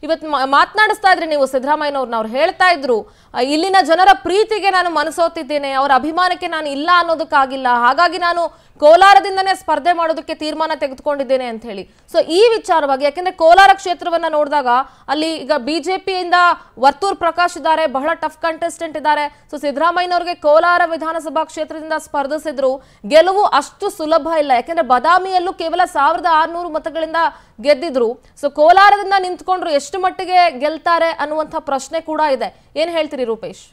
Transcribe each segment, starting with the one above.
ಇವತ್ತು ಮಾ- ಮಾತನಾಡಿಸ್ತಾ ಇದ್ರಿ ನೀವು ಸಿದ್ದರಾಮಯ್ಯನವ್ರನ್ನ ಅವ್ರು ಹೇಳ್ತಾ ಇದ್ರು ಆ, ಇಲ್ಲಿನ ಜನರ ಪ್ರೀತಿಗೆ ನಾನು ಮನಸೋತಿದ್ದೇನೆ ಅವರ ಅಭಿಮಾನಕ್ಕೆ ನಾನು ಇಲ್ಲ ಅನ್ನೋದಕ್ಕಾಗಿಲ್ಲ ಹಾಗಾಗಿ ನಾನು ಕೋಲಾರದಿಂದನೇ ಸ್ಪರ್ಧೆ ಮಾಡೋದಕ್ಕೆ ತೀರ್ಮಾನ ತೆಗೆದುಕೊಂಡಿದ್ದೇನೆ ಅಂತ ಹೇಳಿ ಸೊ ಈ ವಿಚಾರವಾಗಿ ಯಾಕೆಂದ್ರೆ ಕೋಲಾರ ಕ್ಷೇತ್ರವನ್ನ ನೋಡಿದಾಗ ಅಲ್ಲಿ ಈಗ ಬಿಜೆಪಿಯಿಂದ ವರ್ತೂರ್ ಪ್ರಕಾಶ್ ಇದ್ದಾರೆ ಬಹಳ ಟಫ್ ಕಂಟೆಸ್ಟೆಂಟ್ ಇದ್ದಾರೆ ಸೊ ಸಿದ್ದರಾಮಯ್ಯನವ್ರಿಗೆ ಕೋಲಾರ ವಿಧಾನಸಭಾ ಕ್ಷೇತ್ರದಿಂದ ಸ್ಪರ್ಧಿಸಿದ್ರು ಗೆಲುವು ಅಷ್ಟು ಸುಲಭ ಇಲ್ಲ ಯಾಕೆಂದ್ರೆ ಬದಾಮಿಯಲ್ಲೂ ಕೇವಲ ಸಾವಿರದ ಆರ್ನೂರು ಮತಗಳಿಂದ ಗೆದ್ದಿದ್ರು ಸೊ ಕೋಲಾರದಿಂದ ನಿಂತ್ಕೊಂಡ್ರು ಎಷ್ಟು ಮಟ್ಟಿಗೆ ಗೆಲ್ತಾರೆ ಅನ್ನುವಂಥ ಪ್ರಶ್ನೆ ಕೂಡ ಇದೆ ಏನ್ ಹೇಳ್ತೀರಿ ರೂಪೇಶ್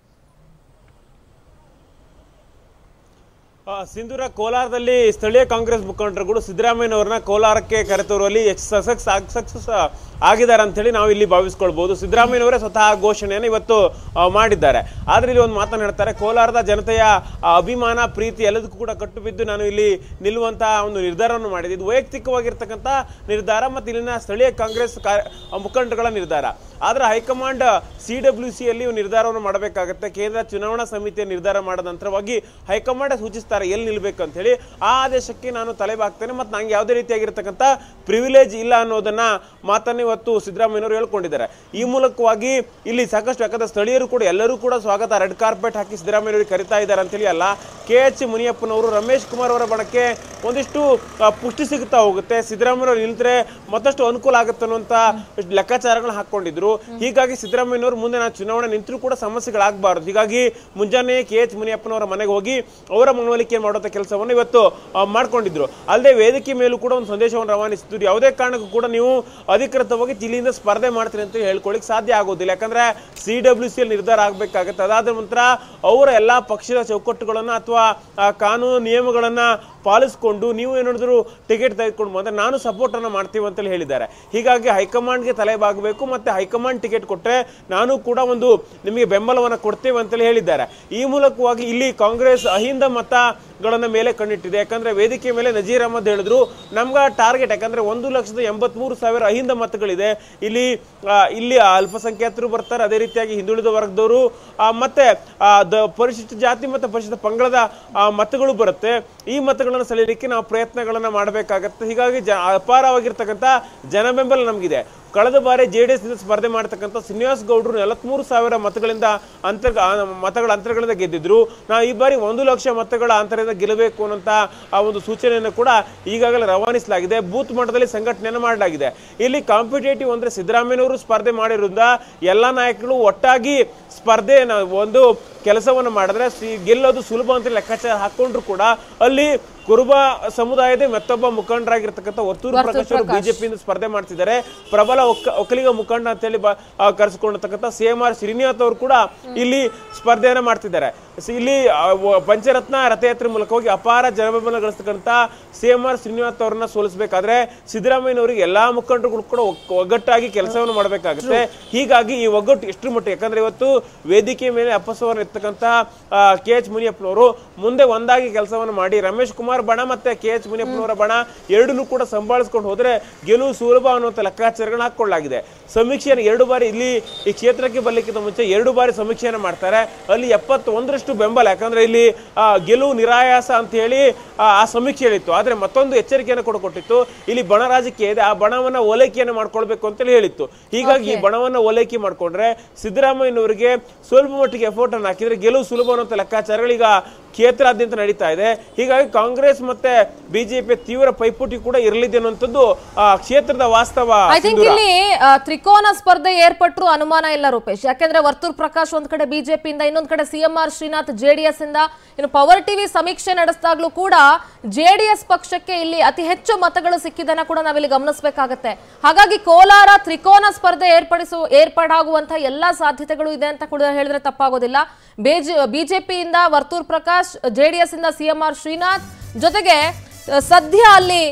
ಆ, ಸಿಂಧೂರ ಕೋಲಾರದಲ್ಲಿ ಸ್ಥಳೀಯ ಕಾಂಗ್ರೆಸ್ ಮುಖಂಡರುಗಳು ಸಿದ್ದರಾಮಯ್ಯನವರನ್ನ ಕೋಲಾರಕ್ಕೆ ಕರೆತರುವಲ್ಲಿ ಸಕ್ಸಸ್ ಸಕ್ಸಸ್ ಆಗಿದ್ದಾರೆ ಅಂತ ಹೇಳಿ ನಾವು ಇಲ್ಲಿ ಭಾವಿಸ್ಕೊಳ್ಬಹುದು ಸಿದ್ದರಾಮಯ್ಯನವರೇ ಸ್ವತಃ ಘೋಷಣೆಯನ್ನು ಇವತ್ತು ಆ, ಮಾಡಿದ್ದಾರೆ ಆದ್ರೆ ಇಲ್ಲಿ ಒಂದು ಮಾತನ್ನ ಹೇಳ್ತಾರೆ ಕೋಲಾರದ ಜನತೆಯ ಆ, ಅಭಿಮಾನ ಪ್ರೀತಿ ಎಲ್ಲದಕ್ಕೂ ಕೂಡ ಕಟ್ಟು ಬಿದ್ದು ನಾನು ಇಲ್ಲಿ ನಿಲ್ಲುವಂತಹ ಒಂದು ನಿರ್ಧಾರವನ್ನು ಮಾಡಿದೆ ಇದು ವೈಯಕ್ತಿಕವಾಗಿರ್ತಕ್ಕಂಥ ನಿರ್ಧಾರ ಮತ್ತು ಇಲ್ಲಿನ ಸ್ಥಳೀಯ ಕಾಂಗ್ರೆಸ್ ಕಾ- ಮುಖಂಡರುಗಳ ನಿರ್ಧಾರ ಆದ್ರೆ ಹೈಕಮಾಂಡ್ ಸಿ ಡಬ್ಲ್ಯೂ ಸಿ ಅಲ್ಲಿ ಒಂದು ನಿರ್ಧಾರವನ್ನು ಮಾಡಬೇಕಾಗುತ್ತೆ ಕೇಂದ್ರ ಚುನಾವಣಾ ಸಮಿತಿಯ ನಿರ್ಧಾರ ಮಾಡಿದ ನಂತರವಾಗಿ ಹೈಕಮಾಂಡ್ ಸೂಚಿಸ್ತಾರೆ ಎಲ್ಲಿ ನಿಲ್ಬೇಕು ಅಂತ ಹೇಳಿ ಆ ಆದೇಶಕ್ಕೆ ನಾನು ತಲೆ ಬಾಗ್ತೇನೆ ಮತ್ತು ನಂಗೆ ಯಾವುದೇ ರೀತಿಯಾಗಿರ್ತಕ್ಕಂಥ ಪ್ರಿವಿಲೇಜ್ ಇಲ್ಲ ಅನ್ನೋದನ್ನ ಮಾತನ್ನ ಇವತ್ತು ಸಿದ್ದರಾಮಯ್ಯನವರು ಹೇಳ್ಕೊಂಡಿದ್ದಾರೆ ಈ ಮೂಲಕವಾಗಿ ಇಲ್ಲಿ ಸಾಕಷ್ಟು ಯಾಕಂದ್ರೆ ಸ್ಥಳೀಯರು ಕೂಡ ಎಲ್ಲರೂ ಕೂಡ ಸ್ವಾಗತ ರೆಡ್ ಕಾರ್ಪೆಟ್ ಹಾಕಿ ಸಿದ್ದರಾಮಯ್ಯನವರಿಗೆ ಕರಿತಾ ಇದ್ದಾರೆ ಅಂತೇಳಿ ಅಲ್ಲ ಕೆ ಎಚ್ ಮುನಿಯಪ್ಪನವರು ರಮೇಶ್ ಕುಮಾರ್ ಅವರ ಬಣಕ್ಕೆ ಒಂದಿಷ್ಟು ಆ, ಪುಷ್ಟಿ ಸಿಗುತ್ತಾ ಹೋಗುತ್ತೆ ಸಿದ್ದರಾಮಯ್ಯನವರು ನಿಲ್ತರೆ ಮತ್ತಷ್ಟು ಅನುಕೂಲ ಆಗುತ್ತೆ ಅನ್ನುವಂಥ ಲೆಕ್ಕಾಚಾರಗಳನ್ನ ಹಾಕೊಂಡಿದ್ರು ಹೀಗಾಗಿ ಸಿದ್ದರಾಮಯ್ಯನವರು ಮುಂದೆ ನಾನು ಚುನಾವಣೆ ನಿಂತರೂ ಕೂಡ ಸಮಸ್ಯೆಗಳಾಗಬಾರದು ಹೀಗಾಗಿ ಮುಂಜಾನೆ ಕೆ ಎಚ್ ಮುನಿಯಪ್ಪನವರ ಮನೆಗೆ ಹೋಗಿ ಅವರ ಮನವೊಲಿಕೆ ಮಾಡುವಂಥ ಕೆಲಸವನ್ನು ಇವತ್ತು ಆ, ಮಾಡ್ಕೊಂಡಿದ್ರು ಅಲ್ಲದೆ ವೇದಿಕೆ ಮೇಲೂ ಕೂಡ ಒಂದು ಸಂದೇಶವನ್ನು ರವಾನಿಸಿದ್ರು ಯಾವುದೇ ಕಾರಣಕ್ಕೂ ಕೂಡ ನೀವು ಅಧಿಕೃತವಾಗಿ ಜಿಲ್ಲೆಯಿಂದ ಸ್ಪರ್ಧೆ ಮಾಡ್ತೀರಿ ಅಂತ ಹೇಳ್ಕೊಳ್ಳಿಕ್ ಸಾಧ್ಯ ಆಗೋದಿಲ್ಲ ಯಾಕಂದ್ರೆ ಸಿ ಡಬ್ಲ್ಯೂ ಸಿ ನಿರ್ಧಾರ ಆಗಬೇಕಾಗತ್ತೆ ಅದಾದ ನಂತರ ಅವರ ಎಲ್ಲಾ ಪಕ್ಷದ ಚೌಕಟ್ಟುಗಳನ್ನ ಅಥವಾ ಕಾನೂನು ನಿಯಮಗಳನ್ನ ಪಾಲಿಸ್ಕೊಂಡು ನೀವು ಏನಾದ್ರು ಟಿಕೆಟ್ ತೆಗೆದುಕೊಂಡು ಬಂದ್ರೆ ನಾನು ಸಪೋರ್ಟ್ ಅನ್ನ ಮಾಡ್ತೀವಿ ಅಂತೇಳಿ ಹೇಳಿದ್ದಾರೆ ಹೀಗಾಗಿ ಹೈಕಮಾಂಡ್ಗೆ ತಲೆ ಬಾಗಬೇಕು ಮತ್ತೆ ಹೈಕಮಾಂಡ್ ಟಿಕೆಟ್ ಕೊಟ್ಟರೆ ನಾನು ಕೂಡ ಒಂದು ನಿಮಗೆ ಬೆಂಬಲವನ್ನು ಕೊಡ್ತೇವೆ ಅಂತೇಳಿ ಹೇಳಿದ್ದಾರೆ ಈ ಮೂಲಕವಾಗಿ ಇಲ್ಲಿ ಕಾಂಗ್ರೆಸ್ ಅಹಿಂದ ಮತಗಳನ್ನ ಮೇಲೆ ಕಣ್ಣಿಟ್ಟಿದೆ ಯಾಕಂದ್ರೆ ವೇದಿಕೆ ಮೇಲೆ ನಜೀರ್ ಅಹಮದ್ ಹೇಳಿದ್ರು ನಮ್ಗ ಟಾರ್ಗೆಟ್ ಯಾಕಂದ್ರೆ ಒಂದು ಲಕ್ಷದ ಎಂಬತ್ಮೂರು ಸಾವಿರ ಅಹಿಂದ ಮತಗಳಿದೆ ಇಲ್ಲಿ ಆ, ಇಲ್ಲಿ ಅಲ್ಪಸಂಖ್ಯಾತರು ಬರ್ತಾರೆ ಅದೇ ರೀತಿಯಾಗಿ ಹಿಂದುಳಿದ ವರ್ಗದವರು ಆ, ಮತ್ತೆ ಆ, ದ- ಪರಿಶಿಷ್ಟ ಜಾತಿ ಮತ್ತು ಪರಿಶಿಷ್ಟ ಪಂಗಡದ ಆ, ಮತಗಳು ಬರುತ್ತೆ ಈ ಮತಗಳನ್ನು ಸೆಳೆಯಲಿಕ್ಕೆ ನಾವು ಪ್ರಯತ್ನಗಳನ್ನ ಮಾಡಬೇಕಾಗತ್ತೆ ಹೀಗಾಗಿ ಜ ಅಪಾರವಾಗಿರ್ತಕ್ಕಂಥ ಜನ ಬೆಂಬಲ ನಮಗಿದೆ ಕಳೆದ ಬಾರಿ ಜೆ ಡಿ ಎಸ್ ಸ್ಪರ್ಧೆ ಮಾಡ್ತಕ್ಕಂಥ ಶ್ರೀನಿವಾಸ್ ಗೌಡ್ರು ನಲವತ್ಮೂರು ಸಾವಿರ ಮತಗಳಿಂದ ಅಂತರ್ ಆ, ಮತಗಳ ಅಂತರಗಳಿಂದ ಗೆದ್ದಿದ್ರು ನಾವು ಈ ಬಾರಿ ಒಂದು ಲಕ್ಷ ಮತಗಳ ಅಂತರದಿಂದ ಗೆಲ್ಲಬೇಕು ಅನ್ನೋಂಥ ಆ ಒಂದು ಸೂಚನೆಯನ್ನು ಕೂಡ ಈಗಾಗಲೇ ರವಾನಿಸಲಾಗಿದೆ ಬೂತ್ ಮಟ್ಟದಲ್ಲಿ ಸಂಘಟನೆಯನ್ನು ಮಾಡಲಾಗಿದೆ ಇಲ್ಲಿ ಕಾಂಪಿಟೇಟಿವ್ ಅಂದ್ರೆ ಸಿದ್ದರಾಮಯ್ಯನವರು ಸ್ಪರ್ಧೆ ಮಾಡಿರೋದ್ರಿಂದ ಎಲ್ಲ ನಾಯಕರು ಒಟ್ಟಾಗಿ ಸ್ಪರ್ಧೆ ಒಂದು ಕೆಲಸವನ್ನು ಮಾಡಿದ್ರೆ ಸಿ- ಗೆಲ್ಲೋದು ಸುಲಭ ಅಂತ ಲೆಕ್ಕಾಚಾರ ಹಾಕೊಂಡ್ರು ಕೂಡ ಅಲ್ಲಿ ಕುರುಬ ಸಮುದಾಯದ ಮತ್ತೊಬ್ಬ ಮುಖಂಡರಾಗಿರ್ತಕ್ಕಂಥ ಒತ್ತೂರು ಪ್ರಕಾಶ್ ಅವರು ಬಿಜೆಪಿಯಿಂದ ಸ್ಪರ್ಧೆ ಮಾಡ್ತಿದ್ದಾರೆ ಪ್ರಬಲ ಒಕ್ಕ ಒಕ್ಕಲಿಗ ಮುಖಂಡ ಅಂತೇಳಿ ಬ ಆ, ಕರೆಸಿಕೊಂಡಿರ್ತಕ್ಕಂಥ ಸಿ ಎಂ ಆರ್ ಶ್ರೀನಿವಾಸ್ ಅವರು ಕೂಡ ಇಲ್ಲಿ ಸ್ಪರ್ಧೆಯನ್ನ ಮಾಡ್ತಿದ್ದಾರೆ ಸ- ಇಲ್ಲಿ ಆ, ವ- ಪಂಚರತ್ನ ರಥಯಾತ್ರೆ ಮೂಲಕ ಹೋಗಿ ಅಪಾರ ಜನಬೆಂಬಲ ಗಳಿಸ್ತಕ್ಕಂಥ ಸಿ ಎಂ ಆರ್ ಶ್ರೀನಿವಾಸ್ ಅವರನ್ನ ಸೋಲಿಸಬೇಕಾದ್ರೆ ಸಿದ್ದರಾಮಯ್ಯನವರಿಗೆ ಎಲ್ಲಾ ಮುಖಂಡರುಗಳು ಕೂಡ ಒಕ್- ಒಗ್ಗಟ್ಟಾಗಿ ಕೆಲಸವನ್ನು ಮಾಡಬೇಕಾಗುತ್ತೆ ಹೀಗಾಗಿ ಈ ಒಗ್ಗಟ್ಟು ಎಷ್ಟು ಮಟ್ಟಿಗೆ ಯಾಕಂದ್ರೆ ಇವತ್ತು ವೇದಿಕೆ ಮೇಲೆ ಅಪಸ್ವರ ಇರ್ತಕ್ಕಂಥ ಕೆ ಎಚ್ ಮುನಿಯಪ್ಪನವರು ಮುಂದೆ ಒಂದಾಗಿ ಕೆಲಸವನ್ನು ಮಾಡಿ ರಮೇಶ್ ಕುಮಾರ್ ಬಣ ಮತ್ತೆ ಕೆ ಎಚ್ ಮುನಿಯಪ್ಪನವರ ಬಣ ಎರಡನ್ನೂ ಕೂಡ ಸಂಭಾಳಿಸ್ಕೊಂಡು ಹೋದ್ರೆ ಗೆಲುವು ಸುಲಭ ಅನ್ನುವಂಥ ಲೆಕ್ಕಾಚಾರಗಳನ್ನ ಹಾಕೊಳ್ಳಲಾಗಿದೆ ಸಮೀಕ್ಷೆಯನ್ನು ಎರಡು ಬಾರಿ ಇಲ್ಲಿ ಈ ಕ್ಷೇತ್ರಕ್ಕೆ ಬರ್ಲಿಕ್ಕಿಂತ ಮುಂಚೆ ಎರಡು ಬಾರಿ ಸಮೀಕ್ಷೆಯನ್ನು ಮಾಡ್ತಾರೆ ಅಲ್ಲಿ ಎಪ್ಪತ್ತೊಂದರಷ್ಟು ಬೆಂಬಲ ಯಾಕಂದ್ರೆ ಇಲ್ಲಿ ಆ, ಗೆಲುವು ನಿರಾಯಾಸ ಅಂತ ಹೇಳಿ ಆ ಆ ಸಮೀಕ್ಷೆ ಹೇಳಿತ್ತು ಆದ್ರೆ ಮತ್ತೊಂದು ಎಚ್ಚರಿಕೆಯನ್ನು ಕೂಡ ಕೊಟ್ಟಿತ್ತು ಇಲ್ಲಿ ಬಣ ರಾಜಕೀಯ ಇದೆ ಆ ಬಣವನ್ನ ಓಲೈಕೆಯನ್ನು ಮಾಡ್ಕೊಳ್ಬೇಕು ಅಂತೇಳಿ ಹೇಳಿತ್ತು ಹೀಗಾಗಿ ಈ ಬಣವನ್ನ ಓಲೈಕೆ ಮಾಡ್ಕೊಂಡ್ರೆ ಸಿದ್ದರಾಮಯ್ಯನವರಿಗೆ ಸ್ವಲ್ಪ ಮಟ್ಟಿಗೆ ಎಫೋರ್ಟ್ ಅನ್ನು ಹಾಕಿದ್ರೆ ಗೆಲುವು ಸುಲಭ ಅನ್ನುವಂಥ ಲೆಕ್ಕಾಚಾರಗಳು ಈಗ ಕ್ಷೇತ್ರಾದ್ಯಂತ ನಡೀತಾ ಇದೆ ಹೀಗಾಗಿ ಕಾಂಗ್ರೆಸ್ ಮತ್ತೆ ಬಿಜೆಪಿ ತೀವ್ರ ಪೈಪೋಟಿ ಕೂಡ ಇರಲಿದೆ ಅನ್ನುವಂಥದ್ದು ಆ ಕ್ಷೇತ್ರದ ವಾಸ್ತವ ಐ ಥಿಂಕ್ ಸಿಂಧೂರ. ಇಲ್ಲಿ ಆ, ತ್ರಿಕೋನ ಸ್ಪರ್ಧೆ ಏರ್ಪಟ್ಟರು ಅನುಮಾನ ಇಲ್ಲ ರೂಪೇಶ್ ಯಾಕೆಂದ್ರೆ ವರ್ತೂರ್ ಪ್ರಕಾಶ್ ಒಂದ್ ಕಡೆ ಬಿಜೆಪಿಯಿಂದ ಇನ್ನೊಂದ್ ಕಡೆ ಸಿಎಂ ಆರ್ ಶ್ರೀನಾಥ್ ಜೆಡಿಎಸ್ ಇಂದ ಇನ್ನು ಪವರ್ ಟಿವಿ ಸಮೀಕ್ಷೆ ನಡೆಸಿದಾಗ್ಲೂ ಕೂಡ ಜೆಡಿಎಸ್ ಪಕ್ಷಕ್ಕೆ ಇಲ್ಲಿ ಅತಿ ಹೆಚ್ಚು ಮತಗಳು ಸಿಕ್ಕಿದ್ದನ್ನ ಕೂಡ ನಾವಿಲ್ಲಿ ಗಮನಿಸಬೇಕಾಗತ್ತೆ ಹಾಗಾಗಿ ಕೋಲಾರ ತ್ರಿಕೋನ ಸ್ಪರ್ಧೆ ಏರ್ಪಡಿಸು ಏರ್ಪಾಡಾಗುವಂತ ಎಲ್ಲಾ ಸಾಧ್ಯತೆಗಳು ಇದೆ ಅಂತ ಕೂಡ ಹೇಳಿದ್ರೆ ತಪ್ಪಾಗೋದಿಲ್ಲ ಬಿಜೆಪಿಯಿಂದ ವರ್ತೂರ್ ಪ್ರಕಾಶ್ ಜೆಡಿಎಸ್ ಇಂದ ಸಿಎಂ ಆರ್ ಶ್ರೀನಾಥ್ ಜೊತೆಗೆ ಆ, ಸದ್ಯ ಅಲ್ಲಿ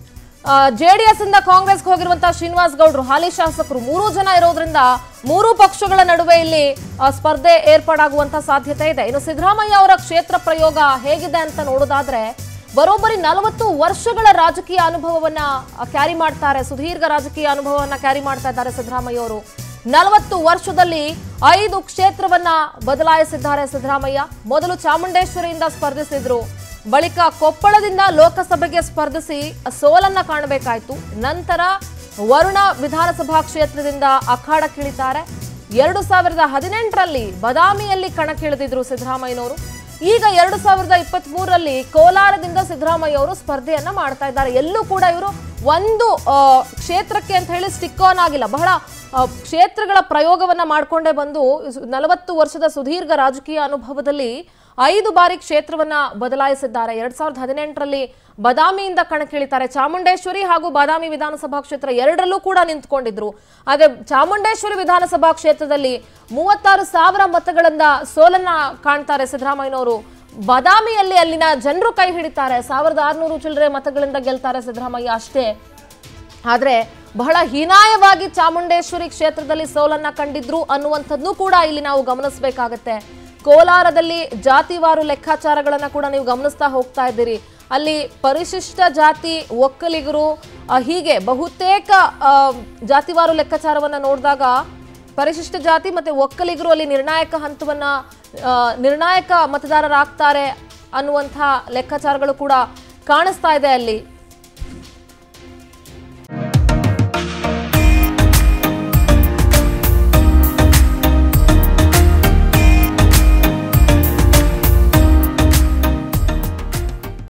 ಜೆಡಿಎಸ್ ಇಂದ ಕಾಂಗ್ರೆಸ್ಗೆ ಹೋಗಿರುವಂತಹ ಶ್ರೀನಿವಾಸ್ ಗೌಡ್ರು ಹಾಲಿ ಶಾಸಕರು ಮೂರು ಜನ ಇರೋದ್ರಿಂದ ಮೂರು ಪಕ್ಷಗಳ ನಡುವೆ ಇಲ್ಲಿ ಆ, ಸ್ಪರ್ಧೆ ಏರ್ಪಾಡಾಗುವಂತ ಸಾಧ್ಯತೆ ಇದೆ ಇನ್ನು ಸಿದ್ದರಾಮಯ್ಯ ಅವರ ಕ್ಷೇತ್ರ ಪ್ರಯೋಗ ಹೇಗಿದೆ ಅಂತ ನೋಡೋದಾದ್ರೆ ಬರೋಬ್ಬರಿ ನಲವತ್ತು ವರ್ಷಗಳ ರಾಜಕೀಯ ಅನುಭವವನ್ನ ಕ್ಯಾರಿ ಮಾಡ್ತಾರೆ ಸುದೀರ್ಘ ರಾಜಕೀಯ ಅನುಭವವನ್ನ ಕ್ಯಾರಿ ಮಾಡ್ತಾ ಇದ್ದಾರೆ ಸಿದ್ದರಾಮಯ್ಯ ಅವರು ನಲವತ್ತು ವರ್ಷದಲ್ಲಿ ಐದು ಕ್ಷೇತ್ರವನ್ನ ಬದಲಾಯಿಸಿದ್ದಾರೆ ಸಿದ್ದರಾಮಯ್ಯ ಮೊದಲು ಚಾಮುಂಡೇಶ್ವರಿಯಿಂದ ಸ್ಪರ್ಧಿಸಿದ್ರು ಬಳಿಕ ಕೊಪ್ಪಳದಿಂದ ಲೋಕಸಭೆಗೆ ಸ್ಪರ್ಧಿಸಿ ಸೋಲನ್ನ ಕಾಣಬೇಕಾಯ್ತು ನಂತರ ವರುಣ ವಿಧಾನಸಭಾ ಕ್ಷೇತ್ರದಿಂದ ಅಖಾಡಕ್ಕಿಳಿತಾರೆ ಎರಡು ಸಾವಿರದ ಹದಿನೆಂಟರಲ್ಲಿ ಬದಾಮಿಯಲ್ಲಿ ಕಣಕ್ಕಿಳಿದಿದ್ರು ಸಿದ್ದರಾಮಯ್ಯನವರು ಈಗ ಎರಡು ಸಾವಿರದ ಇಪ್ಪತ್ತ್ ಮೂರರಲ್ಲಿ ಕೋಲಾರದಿಂದ ಸಿದ್ದರಾಮಯ್ಯ ಅವರು ಸ್ಪರ್ಧೆಯನ್ನ ಮಾಡ್ತಾ ಇದ್ದಾರೆ ಎಲ್ಲೂ ಕೂಡ ಇವರು ಒಂದು ಆ, ಕ್ಷೇತ್ರಕ್ಕೆ ಅಂತ ಹೇಳಿ ಸ್ಟಿಕ್ ಆನ್ ಆಗಿಲ್ಲ ಬಹಳ ಆ, ಕ್ಷೇತ್ರಗಳ ಪ್ರಯೋಗವನ್ನ ಮಾಡ್ಕೊಂಡೇ ಬಂದು ನಲವತ್ತು ವರ್ಷದ ಸುದೀರ್ಘ ರಾಜಕೀಯ ಅನುಭವದಲ್ಲಿ ಐದು ಬಾರಿ ಕ್ಷೇತ್ರವನ್ನ ಬದಲಾಯಿಸಿದ್ದಾರೆ ಎರಡ್ ಸಾವಿರದ ಹದಿನೆಂಟರಲ್ಲಿ ಬದಾಮಿಯಿಂದ ಕಣಕ್ಕಿಳಿತಾರೆ ಚಾಮುಂಡೇಶ್ವರಿ ಹಾಗೂ ಬಾದಾಮಿ ವಿಧಾನಸಭಾ ಕ್ಷೇತ್ರ ಎರಡರಲ್ಲೂ ಕೂಡ ನಿಂತ್ಕೊಂಡಿದ್ರು ಆದ್ರೆ ಚಾಮುಂಡೇಶ್ವರಿ ವಿಧಾನಸಭಾ ಕ್ಷೇತ್ರದಲ್ಲಿ ಮೂವತ್ತಾರು ಸಾವಿರ ಮತಗಳಿಂದ ಸೋಲನ್ನ ಕಾಣ್ತಾರೆ ಸಿದ್ದರಾಮಯ್ಯನವರು ಬದಾಮಿಯಲ್ಲಿ ಅಲ್ಲಿನ ಜನರು ಕೈ ಹಿಡಿತಾರೆ ಸಾವಿರದ ಆರುನೂರು ಚಿಲ್ಲರೆ ಮತಗಳಿಂದ ಗೆಲ್ತಾರೆ ಸಿದ್ದರಾಮಯ್ಯ ಅಷ್ಟೇ ಆದ್ರೆ ಬಹಳ ಹೀನಾಯವಾಗಿ ಚಾಮುಂಡೇಶ್ವರಿ ಕ್ಷೇತ್ರದಲ್ಲಿ ಸೋಲನ್ನ ಕಂಡಿದ್ರು ಅನ್ನುವಂಥದ್ದು ಕೂಡ ಇಲ್ಲಿ ನಾವು ಗಮನಿಸಬೇಕಾಗತ್ತೆ ಕೋಲಾರದಲ್ಲಿ ಜಾತಿವಾರು ಲೆಕ್ಕಾಚಾರಗಳನ್ನ ಕೂಡ ನೀವು ಗಮನಿಸ್ತಾ ಹೋಗ್ತಾ ಇದ್ದೀರಿ ಅಲ್ಲಿ ಪರಿಶಿಷ್ಟ ಜಾತಿ ಒಕ್ಕಲಿಗರು ಆ, ಹೀಗೆ ಬಹುತೇಕ ಆ, ಜಾತಿವಾರು ಲೆಕ್ಕಾಚಾರವನ್ನ ನೋಡಿದಾಗ ಪರಿಶಿಷ್ಟ ಜಾತಿ ಮತ್ತೆ ಒಕ್ಕಲಿಗರು ಅಲ್ಲಿ ನಿರ್ಣಾಯಕ ಹಂತವನ್ನ ಆ, ನಿರ್ಣಾಯಕ ಮತದಾರರಾಗ್ತಾರೆ ಅನ್ನುವಂಥ ಲೆಕ್ಕಾಚಾರಗಳು ಕೂಡ ಕಾಣಿಸ್ತಾ ಇದೆ ಅಲ್ಲಿ